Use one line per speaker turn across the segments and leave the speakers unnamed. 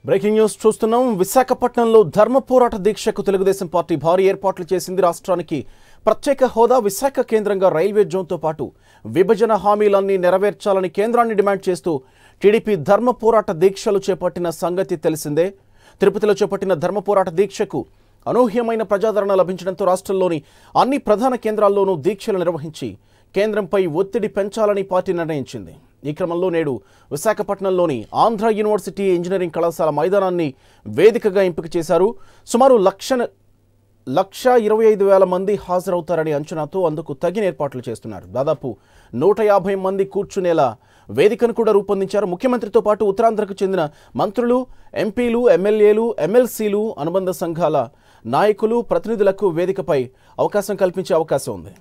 Breaking news చూస్తున్నాం విశాఖపట్నంలో ధర్మ పోరాట దీక్షకు తెలుగుదేశం పార్టీ భారీ ఏర్పాట్లు చేసింది రాష్ట్రానికి ప్రత్యేక హోదా విశాఖ కేంద్రంగా రైల్వే జోన్తో పాటు విభజన హామీలన్నీ నెరవేర్చాలని కేంద్రాన్ని డిమాండ్ చేస్తూ టీడీపీ ధర్మ పోరాట దీక్షలు చేపట్టిన సంగతి తెలిసిందే తిరుపతిలో చేపట్టిన ధర్మ పోరాట దీక్షకు అనూహ్యమైన ప్రజాదరణ లభించడంతో రాష్ట్రంలోని అన్ని ప్రధాన కేంద్రాల్లోనూ దీక్షలు నిర్వహించి కేంద్రంపై ఒత్తిడి పెంచాలని పార్టీ నిర్ణయించింది ఈ క్రమంలో నేడు విశాఖపట్నంలోని ఆంధ్ర యూనివర్సిటీ ఇంజనీరింగ్ కళాశాల మైదానాన్ని వేదికగా ఎంపిక చేశారు సుమారు లక్ష లక్ష ఇరవై ఐదు వేల మంది హాజరవుతారని అంచనాతో అందుకు తగిన ఏర్పాట్లు చేస్తున్నారు దాదాపు నూట యాభై మంది కూర్చునేలా వేదికను కూడా రూపొందించారు ముఖ్యమంత్రితో పాటు ఉత్తరాంధ్రకు చెందిన మంత్రులు ఎంపీలు ఎమ్మెల్యేలు ఎమ్మెల్సీలు అనుబంధ సంఘాల నాయకులు ప్రతినిధులకు వేదికపై అవకాశం కల్పించే అవకాశం ఉంది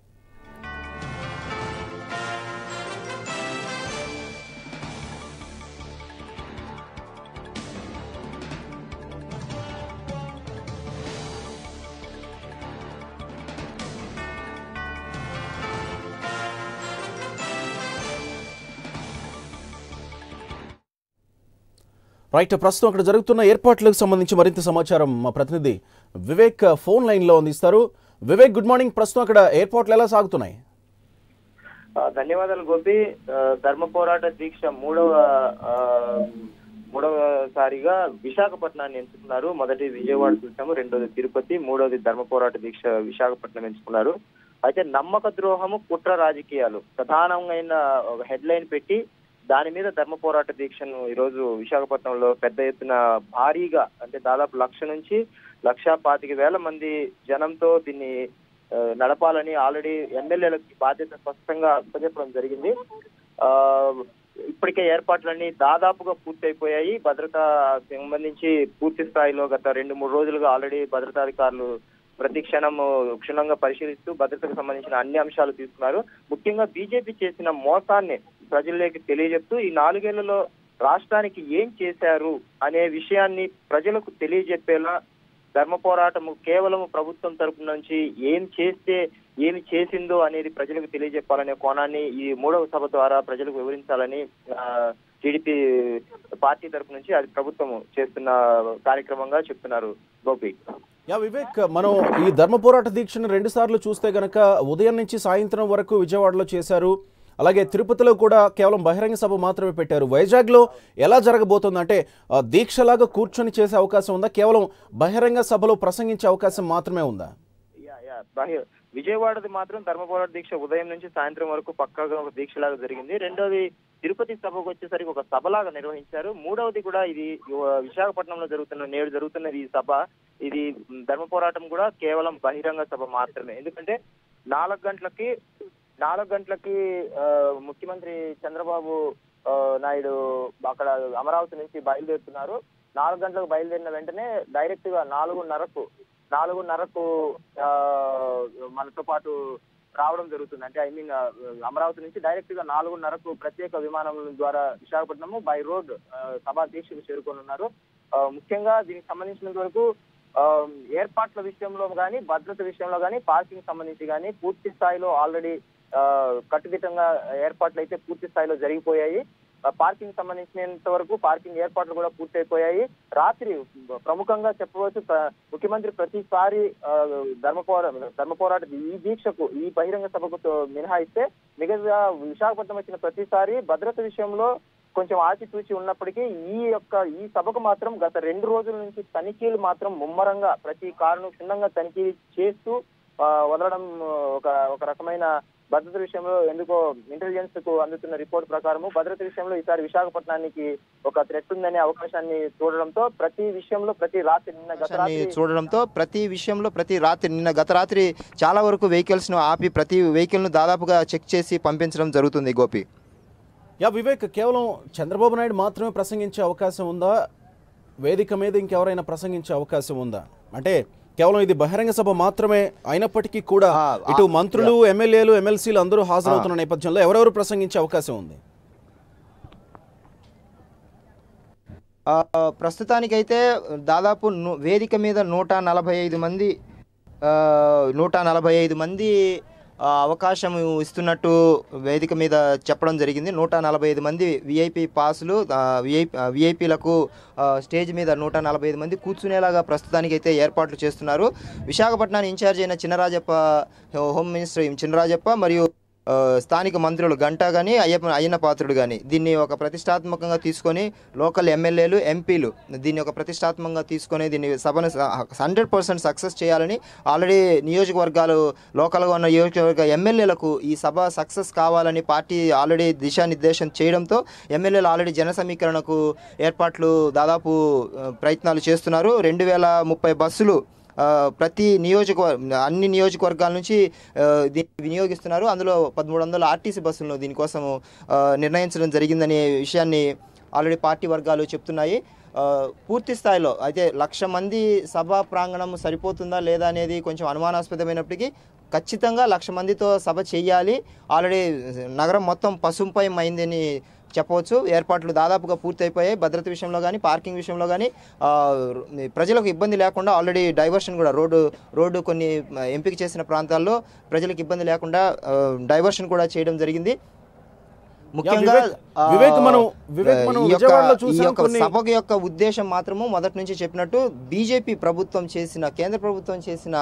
రైట్ ప్రస్తుతం అక్కడ జరుగుతున్న ఏర్పాట్లకు సంబంధించి మరింత సమాచారం మా ప్రతినిధి వివేక్ ఫోన్ లైన్లో అందిస్తారు వివేక్ గుడ్ మార్నింగ్ ప్రస్తుతం అక్కడ ఏర్పాట్లు ఎలా సాగుతున్నాయి
ఆ, ధన్యవాదాలు గోపి ఆ, ధర్మ పోరాట దీక్ష మూడవ ఆ, మూడవసారిగా విశాఖపట్నాన్ని ఎంచుకున్నారు మొదటి విజయవాడ చూసాము రెండోది తిరుపతి మూడోది ధర్మ పోరాట దీక్ష విశాఖపట్నం ఎంచుకున్నారు అయితే నమ్మక ద్రోహము కుట్ర రాజకీయాలు ప్రధానమైన ఒక హెడ్ లైన్ పెట్టి దాని మీద ధర్మ పోరాట దీక్షను ఈరోజు విశాఖపట్నంలో పెద్ద ఎత్తున భారీగా అంటే దాదాపు లక్ష నుంచి లక్షా పాతిక వేల మంది జనంతో దీన్ని ఆ, నడపాలని ఆల్రెడీ ఎమ్మెల్యేలకు బాధ్యత స్పష్టంగా అప్పచెప్పడం జరిగింది ఆ ఇప్పటికే ఏర్పాట్లన్నీ దాదాపుగా పూర్తయిపోయాయి భద్రత సంబంధించి పూర్తి స్థాయిలో గత రెండు మూడు రోజులుగా ఆల్రెడీ భద్రతాధికారులు ప్రతి క్షణం క్షుణ్ణంగా పరిశీలిస్తూ భద్రతకు సంబంధించిన అన్ని అంశాలు తీసుకున్నారు ముఖ్యంగా బీజేపీ చేసిన మోసాన్ని ప్రజల్లోకి తెలియజెప్తూ ఈ నాలుగేళ్లలో రాష్ట్రానికి ఏం చేశారు అనే విషయాన్ని ప్రజలకు తెలియజెప్పేలా ధర్మ పోరాటం కేవలం ప్రభుత్వం తరపు నుంచి ఏం చేస్తే ఏమి చేసిందో అనేది ప్రజలకు తెలియజెప్పాలనే కోణాన్ని ఈ మూడవ సభ ద్వారా ప్రజలకు వివరించాలని టీడీపీ పార్టీ తరపు నుంచి అది ప్రభుత్వం చేస్తున్న కార్యక్రమంగా చెప్తున్నారు గోపి
యా వివేక్ మనం ఈ ధర్మ పోరాట దీక్షను రెండు సార్లు చూస్తే గనక ఉదయం నుంచి సాయంత్రం వరకు విజయవాడలో చేశారు అలాగే తిరుపతిలో కూడా కేవలం బహిరంగ సభ మాత్రమే పెట్టారు వైజాగ్లో ఎలా జరగబోతుంది అంటే ఆ, దీక్షలాగా కూర్చొని చేసే అవకాశం ఉందా కేవలం బహిరంగ సభలో ప్రసంగించే అవకాశం మాత్రమే ఉందా
యా యా బాహ్య విజయవాడది మాత్రం ధర్మ పోరాట దీక్ష ఉదయం నుంచి సాయంత్రం వరకు పక్కాగా ఒక దీక్షలాగా జరిగింది రెండోది తిరుపతి సభకు వచ్చేసరికి ఒక సభలాగా నిర్వహించారు మూడవది కూడా ఇది యువ- విశాఖపట్నంలో జరుగుతున్న నేడు జరుగుతున్నది ఈ సభ ఇది మ్, ధర్మ పోరాటం కూడా కేవలం బహిరంగ సభ మాత్రమే ఎందుకంటే నాలుగు గంటలకి నాలుగు గంటలకి ఆ, ముఖ్యమంత్రి చంద్రబాబు ఆ, నాయుడు అక్కడ అమరావతి నుంచి బయలుదేరుతున్నారు నాలుగు గంటలకు బయలుదేరిన వెంటనే డైరెక్ట్ గా నాలుగున్నరకు నాలుగున్నరకు ఆ, మనతో పాటు రావడం జరుగుతుంది అంటే ఐ మీన్ అమరావతి నుంచి డైరెక్ట్ గా నాలుగున్నరకు ప్రత్యేక విమానం ద్వారా విశాఖపట్నము బై రోడ్ సభా దీక్షకు చేరుకోనున్నారు ఆ, ముఖ్యంగా దీనికి సంబంధించినంత వరకు ఆ, ఏర్పాట్ల విషయంలో కానీ భద్రత విషయంలో కానీ పార్కింగ్ సంబంధించి కానీ పూర్తి స్థాయిలో ఆల్రెడీ కట్టుదిట్టంగా ఏర్పాట్లు అయితే పూర్తి స్థాయిలో జరిగిపోయాయి ఆ, పార్కింగ్ సంబంధించినంత వరకు పార్కింగ్ ఏర్పాట్లు కూడా పూర్తయిపోయాయి రాత్రి ప్రముఖంగా చెప్పవచ్చు ప్ర- ముఖ్యమంత్రి ప్రతిసారి ఆ, ధర్మ పోరా ధర్మ పోరాట ఈ దీక్షకు ఈ బహిరంగ సభకు తో- మినహాయిస్తే మిగతా విశాఖపట్నం వచ్చిన ప్రతిసారి భద్రత విషయంలో కొంచెం ఆచితూచి ఉన్నప్పటికీ ఈ యొక్క ఈ సభకు మాత్రం గత రెండు రోజుల నుంచి తనిఖీలు మాత్రం ముమ్మరంగా ప్రతి కారును క్షుణ్ణంగా తనిఖీ చేస్తూ ఆ, వదలడం ఒక ఒక రకమైన భద్రత విషయంలో ఎందుకో ఇంటెలిజెన్స్ కు అందుతున్న రిపోర్ట్ ప్రకారము భద్రత విషయంలో ఈసారి విశాఖపట్నానికి ఒక థ్రెట్ ఉందనే అవకాశాన్ని చూడడంతో ప్రతి విషయంలో ప్రతి రాత్రి నిన్న గత
అవకాశాన్ని
రాత్రి
చూడడంతో ప్రతి విషయంలో ప్రతి రాత్రి నిన్న గత రాత్రి చాలా వరకు వెహికల్స్ను ఆపి ప్రతి వెహికల్ను దాదాపుగా చెక్ చేసి పంపించడం జరుగుతుంది గోపి
యా వివేక్ కేవలం చంద్రబాబు నాయుడు మాత్రమే ప్రసంగించే అవకాశం ఉందా వేదిక మీద ఇంకెవరైనా ప్రసంగించే అవకాశం ఉందా అంటే కేవలం ఇది బహిరంగ సభ మాత్రమే అయినప్పటికీ కూడా
ఆ, ఆ,
ఇటు మంత్రులు ఎమ్మెల్యేలు ఎమ్మెల్సీలు అందరూ హాజరవుతున్న నేపథ్యంలో ఎవరెవరు ప్రసంగించే అవకాశం ఉంది
ఆ, ప్రస్తుతానికైతే దాదాపు ను- వేదిక మీద నూట నలభై ఐదు మంది ఆ, నూట నలభై ఐదు మంది ఆ, అవకాశం ఇస్తున్నట్టు వేదిక మీద చెప్పడం జరిగింది నూట నలభై ఐదు మంది విఐపి పాసులు విఐపి విఐపీలకు స్టేజ్ మీద నూట నలభై ఐదు మంది కూర్చునేలాగా ప్రస్తుతానికి అయితే ఏర్పాట్లు చేస్తున్నారు విశాఖపట్నాన్ని ఇన్ఛార్జ్ అయిన చినరాజప్ప హోమ్ మినిస్టర్ చినరాజప్ప మరియు ఆ, స్థానిక మంత్రులు గంటా కానీ అయ్యప్ప అయ్యన్న పాత్రుడు కానీ దీన్ని ఒక ప్రతిష్టాత్మకంగా తీసుకొని లోకల్ ఎమ్మెల్యేలు ఎంపీలు దీన్ని ఒక ప్రతిష్టాత్మకంగా తీసుకొని దీన్ని సభను హండ్రెడ్ పర్సెంట్ సక్సెస్ చేయాలని ఆల్రెడీ నియోజకవర్గాలు లోకల్గా ఉన్న నియోజకవర్గ ఎమ్మెల్యేలకు ఈ సభ సక్సెస్ కావాలని పార్టీ ఆల్రెడీ దిశానిర్దేశం చేయడంతో ఎమ్మెల్యేలు ఆల్రెడీ జన సమీకరణకు ఏర్పాట్లు దాదాపు ఆ, ప్రయత్నాలు చేస్తున్నారు రెండు వేల ముప్పై బస్సులు ఆ, ప్రతి నియోజకవర్గ అన్ని నియోజకవర్గాల నుంచి ఆ, దీన్ని వినియోగిస్తున్నారు అందులో పదమూడు వందల ఆర్టీసీ బస్సులను దీనికోసం ఆ, నిర్ణయించడం జరిగిందనే విషయాన్ని ఆల్రెడీ పార్టీ వర్గాలు చెప్తున్నాయి ఆ, పూర్తి స్థాయిలో అయితే లక్ష మంది సభా ప్రాంగణం సరిపోతుందా లేదా అనేది కొంచెం అనుమానాస్పదమైనప్పటికీ ఖచ్చితంగా లక్ష మందితో సభ చేయాలి ఆల్రెడీ నగరం మొత్తం పసుంపై అయిందని చెప్పవచ్చు ఏర్పాట్లు దాదాపుగా పూర్తయిపోయాయి భద్రత విషయంలో కానీ పార్కింగ్ విషయంలో కానీ ఆ, ప్రజలకు ఇబ్బంది లేకుండా ఆల్రెడీ డైవర్షన్ కూడా రోడ్డు రోడ్డు కొన్ని ఆ, ఎంపిక చేసిన ప్రాంతాల్లో ప్రజలకు ఇబ్బంది లేకుండా ఆ, డైవర్షన్ కూడా చేయడం జరిగింది ముఖ్యంగా
వివేక్-
ఆ,
వివేక్ మనం- వివేక్ మనం
ఈ యొక్క-
విజయవాడలో
ఈ
చూసాం
యొక్క
కొన్ని-
సభ యొక్క ఉద్దేశం మాత్రము మొదటి నుంచి చెప్పినట్టు బీజేపీ ప్రభుత్వం చేసిన కేంద్ర ప్రభుత్వం చేసిన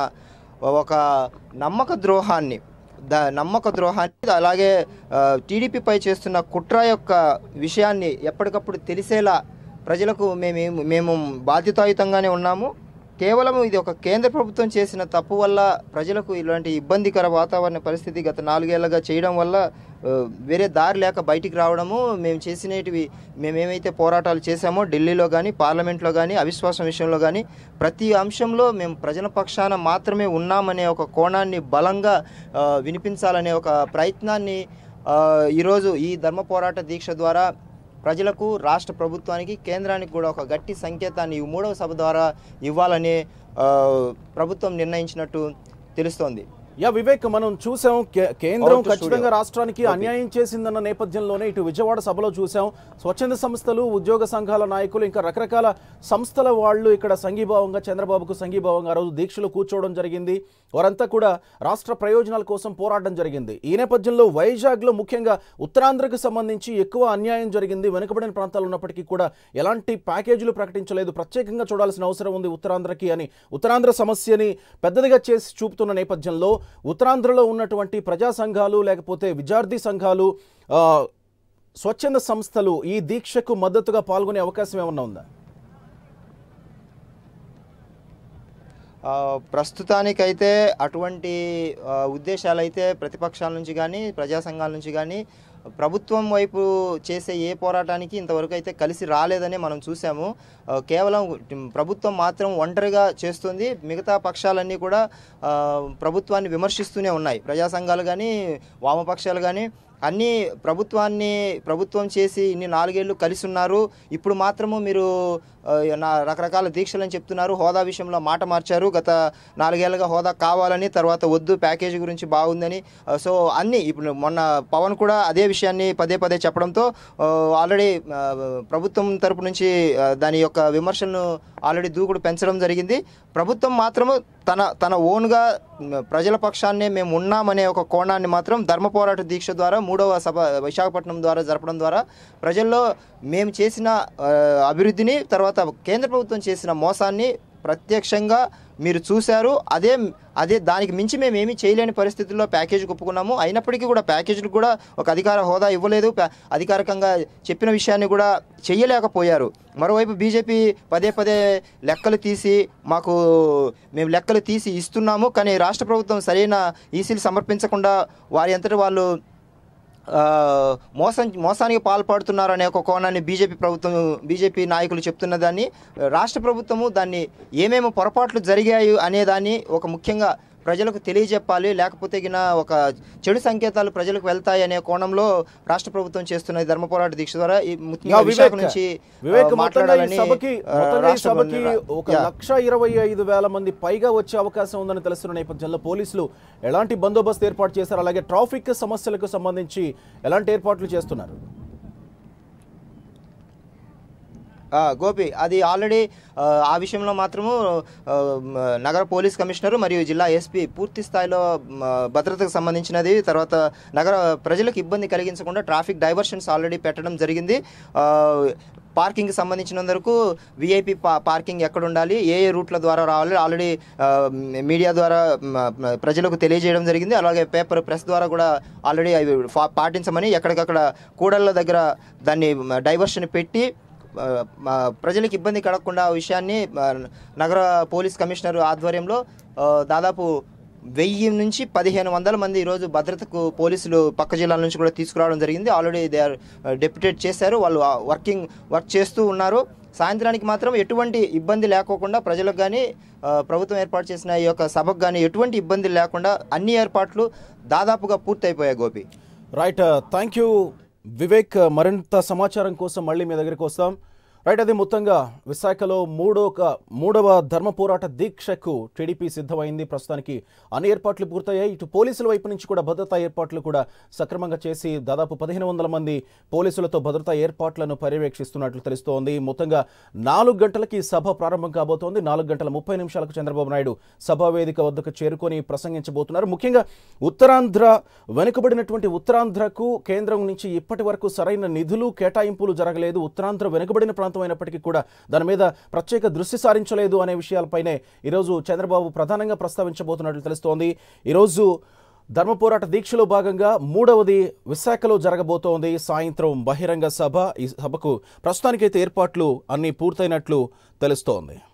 ఒక నమ్మక ద్రోహాన్ని ద నమ్మక ద్రోహాన్ని అలాగే టీడీపీపై చేస్తున్న కుట్ర యొక్క విషయాన్ని ఎప్పటికప్పుడు తెలిసేలా ప్రజలకు మేము మేము బాధ్యతాయుతంగానే ఉన్నాము కేవలం ఇది ఒక కేంద్ర ప్రభుత్వం చేసిన తప్పు వల్ల ప్రజలకు ఇలాంటి ఇబ్బందికర వాతావరణ పరిస్థితి గత నాలుగేళ్లుగా చేయడం వల్ల ఆ, వేరే దారి లేక బయటికి రావడము మేము చేసినటివి మేమేమైతే పోరాటాలు చేశామో ఢిల్లీలో కానీ పార్లమెంట్లో కానీ అవిశ్వాసం విషయంలో కానీ ప్రతి అంశంలో మేము ప్రజల పక్షాన మాత్రమే ఉన్నామనే ఒక కోణాన్ని బలంగా ఆ, వినిపించాలనే ఒక ప్రయత్నాన్ని ఆ, ఈరోజు ఈ ధర్మ పోరాట దీక్ష ద్వారా ప్రజలకు రాష్ట్ర ప్రభుత్వానికి కేంద్రానికి కూడా ఒక గట్టి సంకేతాన్ని ఈ మూడవ సభ ద్వారా ఇవ్వాలని ఆ, ప్రభుత్వం నిర్ణయించినట్టు తెలుస్తోంది
యా వివేక్ మనం చూసాం కే- కేంద్రం
Out to
ఖచ్చితంగా
studio.
రాష్ట్రానికి అన్యాయం చేసిందన్న నేపథ్యంలోనే ఇటు విజయవాడ సభలో చూసాం స్వచ్ఛంద సంస్థలు ఉద్యోగ సంఘాల నాయకులు ఇంకా రకరకాల సంస్థల వాళ్ళు ఇక్కడ సంఘీభావంగా చంద్రబాబుకు సంఘీభావంగా ఆ రోజు దీక్షలు కూర్చోవడం జరిగింది వారంతా కూడా రాష్ట్ర ప్రయోజనాల కోసం పోరాడడం జరిగింది ఈ నేపథ్యంలో వైజాగ్లో ముఖ్యంగా ఉత్తరాంధ్రకు సంబంధించి ఎక్కువ అన్యాయం జరిగింది వెనుకబడిన ప్రాంతాలు ఉన్నప్పటికీ కూడా ఎలాంటి ప్యాకేజీలు ప్రకటించలేదు ప్రత్యేకంగా చూడాల్సిన అవసరం ఉంది ఉత్తరాంధ్రకి అని ఉత్తరాంధ్ర సమస్యని పెద్దదిగా చేసి చూపుతున్న నేపథ్యంలో ఉత్తరాంధ్రలో ఉన్నటువంటి ప్రజా సంఘాలు లేకపోతే విద్యార్థి సంఘాలు ఆ, స్వచ్ఛంద సంస్థలు ఈ దీక్షకు మద్దతుగా పాల్గొనే అవకాశం ఏమన్నా ఉందా
ఆ, ప్రస్తుతానికైతే అటువంటి ఆ, ఉద్దేశాలైతే ప్రతిపక్షాల నుంచి కానీ ప్రజా సంఘాల నుంచి కానీ ప్రభుత్వం వైపు చేసే ఏ పోరాటానికి ఇంతవరకు అయితే కలిసి రాలేదని మనం చూసాము ఆ, కేవలం ప్రభుత్వం మాత్రం ఒంటరిగా చేస్తుంది మిగతా పక్షాలన్నీ కూడా ఆ, ప్రభుత్వాన్ని విమర్శిస్తూనే ఉన్నాయి ప్రజా సంఘాలు కానీ వామపక్షాలు కానీ అన్నీ ప్రభుత్వాన్ని ప్రభుత్వం చేసి ఇన్ని నాలుగేళ్లు కలిసి ఉన్నారు ఇప్పుడు మాత్రము మీరు ఆ, నా రకరకాల దీక్షలని చెప్తున్నారు హోదా విషయంలో మాట మార్చారు గత నాలుగేళ్లుగా హోదా కావాలని తర్వాత వద్దు ప్యాకేజీ గురించి బాగుందని ఆ, సో అన్నీ ఇప్పుడు మొన్న పవన్ కూడా అదే విషయాన్ని పదే పదే చెప్పడంతో ఆల్రెడీ ప్రభుత్వం తరపు నుంచి ఆ, దాని యొక్క విమర్శలను ఆల్రెడీ దూకుడు పెంచడం జరిగింది ప్రభుత్వం మాత్రము తన తన ఓన్గా మ్, ప్రజల పక్షాన్నే మేము ఉన్నామనే ఒక కోణాన్ని మాత్రం ధర్మ పోరాట దీక్ష ద్వారా మూడవ సభ విశాఖపట్నం ద్వారా జరపడం ద్వారా ప్రజల్లో మేము చేసిన ఆ, అభివృద్ధిని తర్వాత కేంద్ర ప్రభుత్వం చేసిన మోసాన్ని ప్రత్యక్షంగా మీరు చూశారు అదే అదే దానికి మించి మేము ఏమీ చేయలేని పరిస్థితుల్లో ప్యాకేజీ ఒప్పుకున్నాము అయినప్పటికీ కూడా ప్యాకేజీలకు కూడా ఒక అధికార హోదా ఇవ్వలేదు ప్యా- అధికారికంగా చెప్పిన విషయాన్ని కూడా చెయ్యలేకపోయారు మరోవైపు బీజేపీ పదే పదే లెక్కలు తీసి మాకు మేము లెక్కలు తీసి ఇస్తున్నాము కానీ రాష్ట్ర ప్రభుత్వం సరైన ఈసీలు సమర్పించకుండా వారి అంతటి వాళ్ళు ఆ, మోసం మోసానికి పాల్పడుతున్నారు అనే ఒక కోణాన్ని బీజేపీ ప్రభుత్వం బీజేపీ నాయకులు చెప్తున్న దాన్ని రాష్ట్ర ప్రభుత్వము దాన్ని ఏమేమి పొరపాట్లు జరిగాయి అనే దాన్ని ఒక ముఖ్యంగా ప్రజలకు తెలియజెప్పాలి లేకపోతే గిన ఒక చెడు సంకేతాలు ప్రజలకు వెళ్తాయి అనే కోణంలో రాష్ట్ర ప్రభుత్వం చేస్తున్న ఈ ధర్మ పోరాట దీక్ష ద్వారా ఈ ముఖ్యంగా
యా,
విశాఖ
వివేక్
నుంచి ఆ,
వివేక్ మొత్తంగా ఈ
మాట్లాడాలని
సభకి
ఆ,
మొత్తంగా ఈ
రాష్ట్ర
సభకి
ప్రభుత్వం-
ఒక
యా.
లక్ష ఇరవై ఐదు వేల మంది పైగా వచ్చే అవకాశం ఉందని తెలుస్తున్న నేపథ్యంలో పోలీసులు ఎలాంటి బందోబస్తు ఏర్పాటు చేశారు అలాగే ట్రాఫిక్ సమస్యలకు సంబంధించి ఎలాంటి ఏర్పాట్లు చేస్తున్నారు
ఆ, గోపి అది ఆల్రెడీ ఆ, ఆ విషయంలో మాత్రము ఆ, మ, నగర పోలీస్ కమిషనర్ మరియు జిల్లా ఎస్పీ పూర్తి స్థాయిలో మ, భద్రతకు సంబంధించినది తర్వాత నగర ప్రజలకు ఇబ్బంది కలిగించకుండా ట్రాఫిక్ డైవర్షన్స్ ఆల్రెడీ పెట్టడం జరిగింది ఆ, పార్కింగ్కి సంబంధించిన వరకు విఐపి పా పార్కింగ్ ఎక్కడ ఉండాలి ఏ ఏ రూట్ల ద్వారా రావాలి ఆల్రెడీ ఆ, మీడియా ద్వారా మ, మ, ప్రజలకు తెలియజేయడం జరిగింది అలాగే పేపర్ ప్రెస్ ద్వారా కూడా ఆల్రెడీ అవి ఫా- పాటించమని ఎక్కడికక్కడ కూడళ్ళ దగ్గర దాన్ని మ, డైవర్షన్ పెట్టి ఆ, మా ప్రజలకు ఇబ్బంది కలగకుండా ఆ విషయాన్ని ఆ, నగర పోలీస్ కమిషనర్ ఆధ్వర్యంలో ఆ, దాదాపు వెయ్యి నుంచి పదిహేను వందల మంది ఈరోజు భద్రతకు పోలీసులు పక్క జిల్లాల నుంచి కూడా తీసుకురావడం జరిగింది ఆల్రెడీ దే ఆర్ డెప్యుటేట్ చేశారు వాళ్ళు వర్కింగ్ వర్క్ చేస్తూ ఉన్నారు సాయంత్రానికి మాత్రం ఎటువంటి ఇబ్బంది లేకోకుండా ప్రజలకు కానీ ప్రభుత్వం ఏర్పాటు చేసిన ఈ యొక్క సభకు కానీ ఎటువంటి ఇబ్బంది లేకుండా అన్ని ఏర్పాట్లు దాదాపుగా పూర్తయిపోయాయి Gopi
right thank you Vivek మరింత సమాచారం కోసం మళ్ళీ మీ దగ్గరికి వస్తాం రైట్ అది మొత్తంగా విశాఖలో మూడో ఒక మూడవ ధర్మ పోరాట దీక్షకు టీడీపీ సిద్ధమైంది ప్రస్తుతానికి అన్ని ఏర్పాట్లు పూర్తయ్యాయి ఇటు పోలీసుల వైపు నుంచి కూడా భద్రతా ఏర్పాట్లు కూడా సక్రమంగా చేసి దాదాపు పదిహేను వందల మంది పోలీసులతో భద్రతా ఏర్పాట్లను పర్యవేక్షిస్తున్నట్లు తెలుస్తోంది మొత్తంగా నాలుగు గంటలకి సభ ప్రారంభం కాబోతోంది నాలుగు గంటల ముప్పై నిమిషాలకు చంద్రబాబు నాయుడు సభా వేదిక వద్దకు చేరుకొని ప్రసంగించబోతున్నారు ముఖ్యంగా ఉత్తరాంధ్ర వెనుకబడినటువంటి ఉత్తరాంధ్రకు కేంద్రం నుంచి ఇప్పటి వరకు సరైన నిధులు కేటాయింపులు జరగలేదు ఉత్తరాంధ్ర వెనుకబడిన ప్రాంతం అయినప్పటికీ కూడా దాని మీద ప్రత్యేక దృష్టి సారించలేదు అనే విషయాలపైనే ఈరోజు చంద్రబాబు ప్రధానంగా ప్రస్తావించబోతున్నట్లు తెలుస్తోంది ఈరోజు ధర్మ పోరాట దీక్షలో భాగంగా మూడవది విశాఖలో జరగబోతోంది సాయంత్రం బహిరంగ సభ ఈ సభకు ప్రస్తుతానికైతే ఏర్పాట్లు అన్నీ పూర్తయినట్లు తెలుస్తోంది